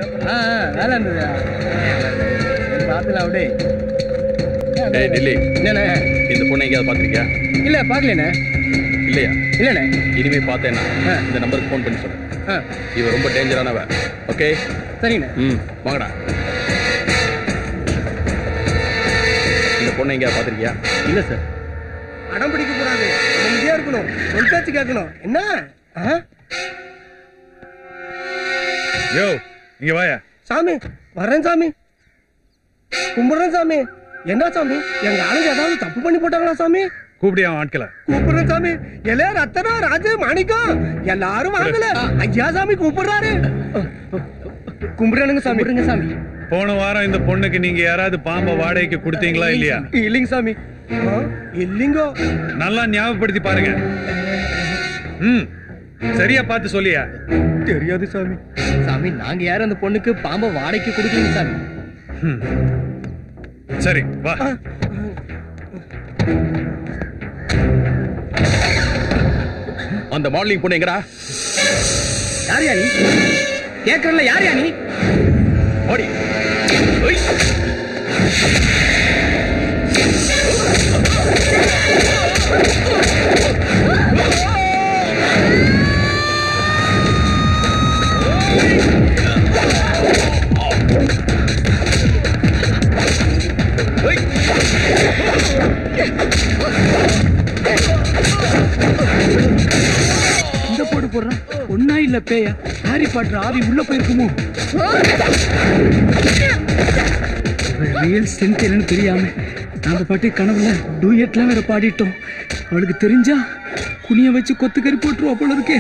ஆ ஆ, வேலை இருந்ததா பார்த்துலாம் அப்படியே ஏய் டில்லி என்னண்ணே இந்த பொண்ணை எங்கேயாவது பார்த்துருக்கியா இல்ல பார்க்கலண்ணே இல்லையா இல்லண்ணே இனிமே பார்த்தேன்னா ஆ. இந்த நம்பருக்கு ஃபோன் பண்ணி சொல்லு ஆ இவ ரொம்ப டேஞ்சரானவ ஓகே சரிண்ணே ம் வாங்கடா இந்த பொண்ணை எங்கேயாவது பார்த்துருக்கியா இல்ல சார் அடம் பிடிக்க கூடாது அமைதியா இருக்கணும் சொல்பாச்சு கேட்கணும் என்ன ஆ? யோ இங்க வாயா சாமி வரேன் சாமி கும்பிடுறேன் சாமி என்ன சாமி எங்க ஆளுங்க ஏதாவது தப்பு பண்ணி போட்டாங்களா சாமி கூப்பிடியா அவன் ஆட்களை கூப்பிடுறேன் சாமி எல்லா ரத்தனா ராஜு மாணிக்கம் எல்லாரும் வாங்கல ஐயா சாமி கூப்பிடுறாரு கும்பிடுறானுங்க சாமி கும்பிடுங்க சாமி போன வாரம் இந்த பொண்ணுக்கு நீங்க யாராவது பாம்பை வாடகைக்கு கொடுத்தீங்களா இல்லையா இல்லைங்க சாமி ஆ, இல்லைங்கோ நல்லா ஞாபகப்படுத்தி பாருங்க ம் சரியா பார்த்து சொல்லியா தெரியாது சாமி சாமி நாங்க யாரும் அந்த பொண்ணுக்கு பாம்பை வாடகைக்கு கொடுக்கலங்க சாமி ம். சரி வா அந்த மாடலிங் பொண்ணு எங்கடா யார் யா நீ கேக்குறல யார் யா நீ ஓடி ஒய். ஒய். இந்த போடு போடுறான் ஒன்னா இல்ல பேயா ஹாரி பாட்டர் ஆவி உள்ள போயிருக்குமோ ரியல் ஸ்ட்ரென்த் என்னன்னு தெரியாம நாம பாட்டு கனவுல டூயட்லாம் வேற பாடிட்டோம் அவளுக்கு தெரிஞ்சா குனிய வச்சு கொத்து கறி போட்டுருவா போல இருக்கே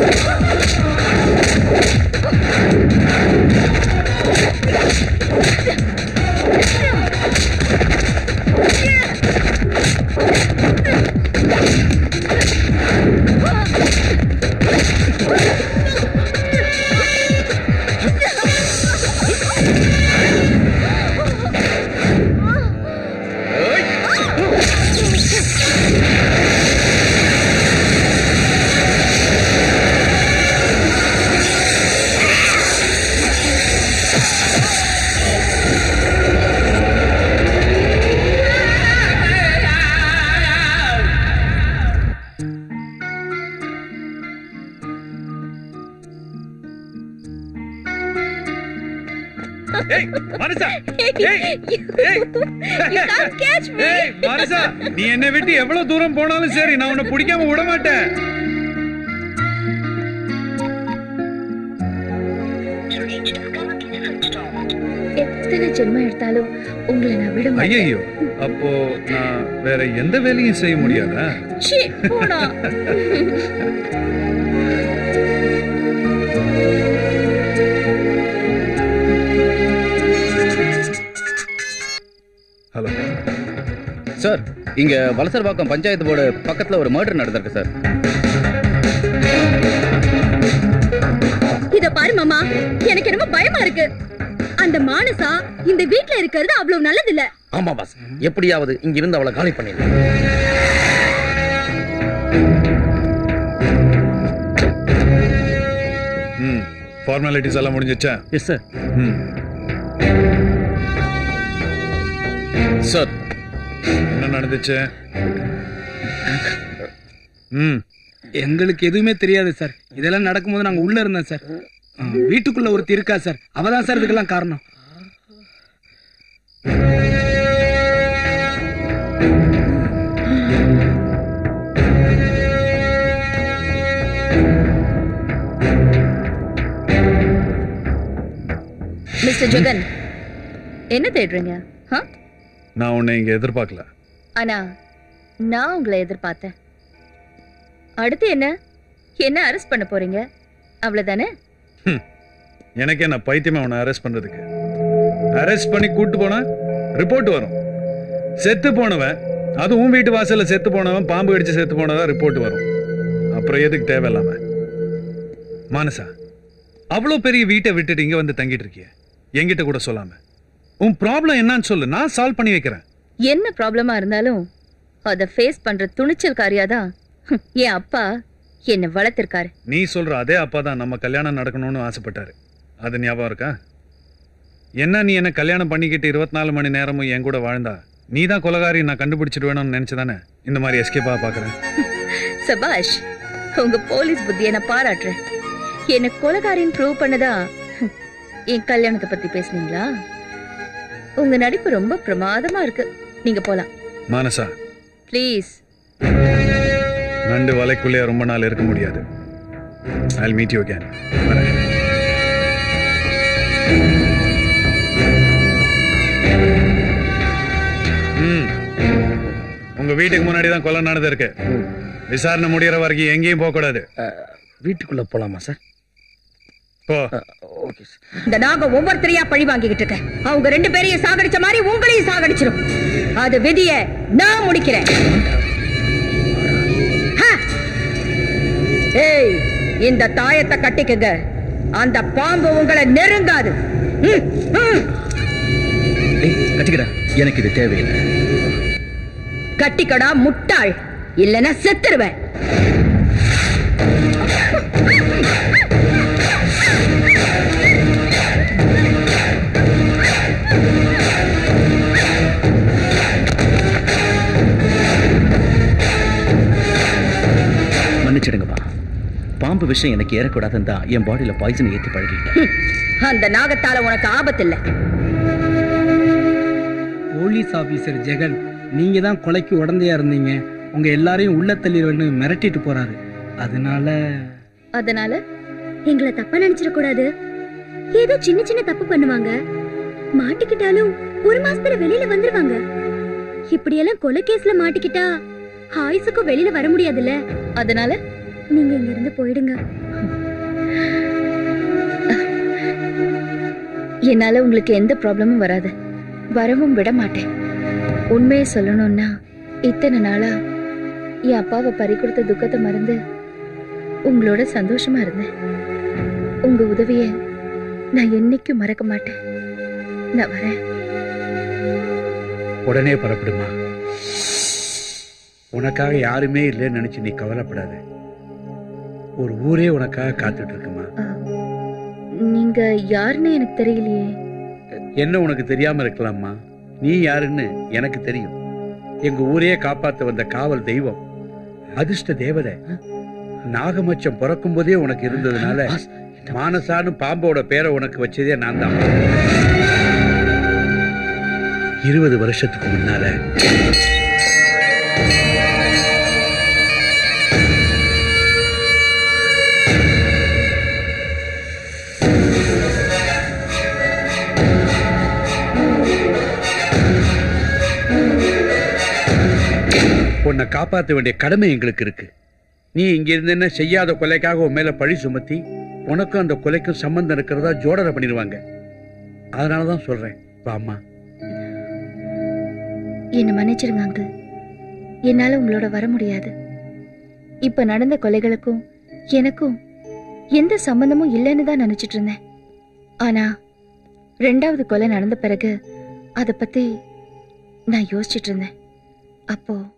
ஏய் மனுஷா ஏய் ஏய் ஏய் மனுஷா நீ என்னை விட்டு எவ்வளவு தூரம் போனாலும் சரி நான் உன்னை பிடிக்காம விட மாட்டேன் எத்தனை ஜென்மம் எடுத்தாலும் உங்களை நான் விட மாட்டேன் ஐயோ அப்போ நான் வேற எந்த வேலையும் செய்ய முடியாதா சீ, போடா ஹலோ சார் இங்க வலசர்வாக்கம் பஞ்சாயத்து போர்டு பக்கத்துல ஒரு மர்டர் நடந்திருக்கு சார் இத பாரு மாமா எனக்கு என்னமோ பயமா இருக்கு அந்த மானசா இந்த வீட்ல இருக்கிறது அவ்வளவு நல்லது இல்ல ஆமா பாஸ் எப்படியாவது இங்க இருந்து அவளை காலி பண்ணிடலாம் ம் ஃபார்மாலிட்டிஸ் எல்லாம் முடிஞ்சிச்சா எஸ் சார் ம் சார் என்ன நடந்துச்சு ம் எங்களுக்கு எதுவுமே தெரியாது சார் இதெல்லாம் நடக்கும்போது நாங்க உள்ள இருந்தோம் சார் ஆ, வீட்டுக்குள்ள ஒருத்தி இருக்கா சார் அவதான் சார் இதுக்கெல்லாம் காரணம் மிஸ்டர் ஜெகன் என்ன தேடுறீங்க ஆ? நான் உன்னை இங்க எதிர்பார்க்கல ஆனா நான் உங்களை எதிர்பார்த்தேன் அடுத்து என்ன என்ன அரெஸ்ட் பண்ண போறீங்க அவ்வளவுதானே எனக்கு என்ன பைத்தியமா உன்னை அரெஸ்ட் பண்றதுக்கு அரெஸ்ட் பண்ணி கூட்டு போனா ரிப்போர்ட் வரும் செத்து போனவன் அதுவும் வீட்டு வாசல்ல செத்து போனவன் பாம்பு கடிச்சு செத்து போனதா ரிப்போர்ட் வரும் அப்புறம் எதுக்கு தேவையில்லாம மானசா அவ்வளவு பெரிய வீட்டை விட்டுட்டு இங்க வந்து தங்கிட்டு இருக்கிய என்கிட்ட கூட சொல்லாம உன் ப்ராப்ளம் என்னன்னு சொல்லு நான் சால்வ் பண்ணி வைக்கிறேன் என்ன ப்ராப்ளமா இருந்தாலும் அதை ஃபேஸ் பண்ற துணிச்சல்காரியா தான் என் அப்பா என்னை வளர்த்திருக்காரு நீ சொல்ற அதே அப்பா தான் நம்ம கல்யாணம் நடக்கணும்னு ஆசைப்பட்டாரு அது ஞாபகம் இருக்கா என்ன நீ என்ன கல்யாணம் பண்ணிக்கிட்டு இருபத்தி நாலு மணி நேரமும் என் கூட வாழ்ந்தா நீ தான் கொலகாரி நான் கண்டுபிடிச்சிடுவேணும்னு நினைச்சுதானே இந்த மாதிரி எஸ்கேப்பா பாக்குறேன் சபாஷ் உங்க போலீஸ் புத்தியை நான் பாராட்டுறேன் என்ன கொலகாரின்னு ப்ரூவ் பண்ணதா ஹம், என் கல்யாணத்தை பத்தி பேசுனீங்களா உங்க நடிப்பு ரொம்ப பிரமாதமா இருக்கு நீங்க போலாம் மானசா ப்ளீஸ் நண்டு வலைக்குள்ளே ரொம்ப நாள் இருக்க முடியாது ஐ மீட் யூ கேன் வரேன் ம் உங்க வீட்டுக்கு முன்னாடி தான் கொலை நடந்து இருக்கு விசாரணை முடியற வரைக்கும் எங்கேயும் போக கூடாது வீட்டுக்குள்ள போலாமா சார் போ ஓகே சார் இந்த நாகம் ஒவ்வொருத்தரையா பழி வாங்கிக்கிட்டு இருக்கேன் அவங்க ரெண்டு பேரையும் சாகடிச்ச மாதிரி உங்களையும் சாகடிச்சிரும் அது விதிய நான் முடிக்கிறேன் ஹ! ஏய் இந்த தாயத்தை கட்டிக்கங்க அந்த பாம்பு உங்களை நெருங்காது ம், ம். டேய் கட்டிக்கடா எனக்கு இது தேவையில்லை கட்டிக்கடா முட்டாள் இல்லைன்னா செத்துருவேன் மன்னிச்சிடுங்கப்பா பாம்பு விஷயம் எனக்கு ஏறக்கூடாதுன்னு தான் என் பாடியில பாய்சன் ஏத்தி பழகிட்டேன் ஹம். அந்த நாகத்தால உனக்கு ஆபத்து இல்லை போலீஸ் ஆபீசர் ஜெகன் நீங்க தான் கொலைக்கு உடந்தையா இருந்தீங்க உங்க எல்லாரையும் உள்ள தள்ளிடுவேன்னு மிரட்டிட்டு போறாரு அதனால அதனால எங்களை தப்பா நினைச்சிட கூடாது ஏதோ சின்ன சின்ன தப்பு பண்ணுவாங்க மாட்டிக்கிட்டாலும் ஒரு மாசத்துல வெளியில வந்துருவாங்க இப்படியெல்லாம் கொலை கேஸ்ல மாட்டிக்கிட்டா ஆயுசுக்கும் வெளியில வர முடியாதுல்ல அதனால நீங்க இங்க இருந்து போயிடுங்க என்னால உங்களுக்கு எந்த ப்ராப்ளமும் வராது வரவும் விட மாட்டேன் உண்மையை சொல்லணும்னா இத்தனை நாளா என் அப்பாவை பறி கொடுத்த துக்கத்தை மறந்து உங்களோட சந்தோஷமா இருந்தேன் உங்க உதவிய நான் என்னைக்கும் மறக்க மாட்டேன் நான் வரேன் உடனே புறப்படுமா உனக்காக யாருமே இல்லைன்னு நினைச்சு நீ கவலைப்படாத ஒரு ஊரே உனக்காக காத்துட்டு இருக்குமா நீங்க யாருன்னு எனக்கு தெரியலையே என்ன உனக்கு தெரியாம இருக்கலாமா நீ யாருன்னு எனக்கு தெரியும் எங்க ஊரையே காப்பாத்த வந்த காவல் தெய்வம் அதிர்ஷ்ட தேவதை நாகமச்சம் பிறக்கும் போதே உனக்கு இருந்ததுனால மானசான்னு பாம்போட பேரை உனக்கு வச்சதே நான் தான் இருபது வருஷத்துக்கு முன்னால உன்னை காப்பாற்ற வேண்டிய கடமை எங்களுக்கு இருக்கு நீ இங்க இருந்தேன்னா செய்யாத கொலைக்காக உன் மேல பழி சுமத்தி உனக்கும் அந்த கொலைக்கும் சம்பந்தம் இருக்கிறதா ஜோடனை பண்ணிடுவாங்க அதனாலதான் சொல்றேன் வாம்மா என்னை மன்னிச்சிருங்க அங்கிள் என்னால உங்களோட வர முடியாது இப்ப நடந்த கொலைகளுக்கும் எனக்கும் எந்த சம்பந்தமும் இல்லைன்னு தான் நினைச்சிட்டு இருந்தேன் ஆனா ரெண்டாவது கொலை நடந்த பிறகு அத பத்தி நான் யோசிச்சிட்டு இருந்தேன் அப்போ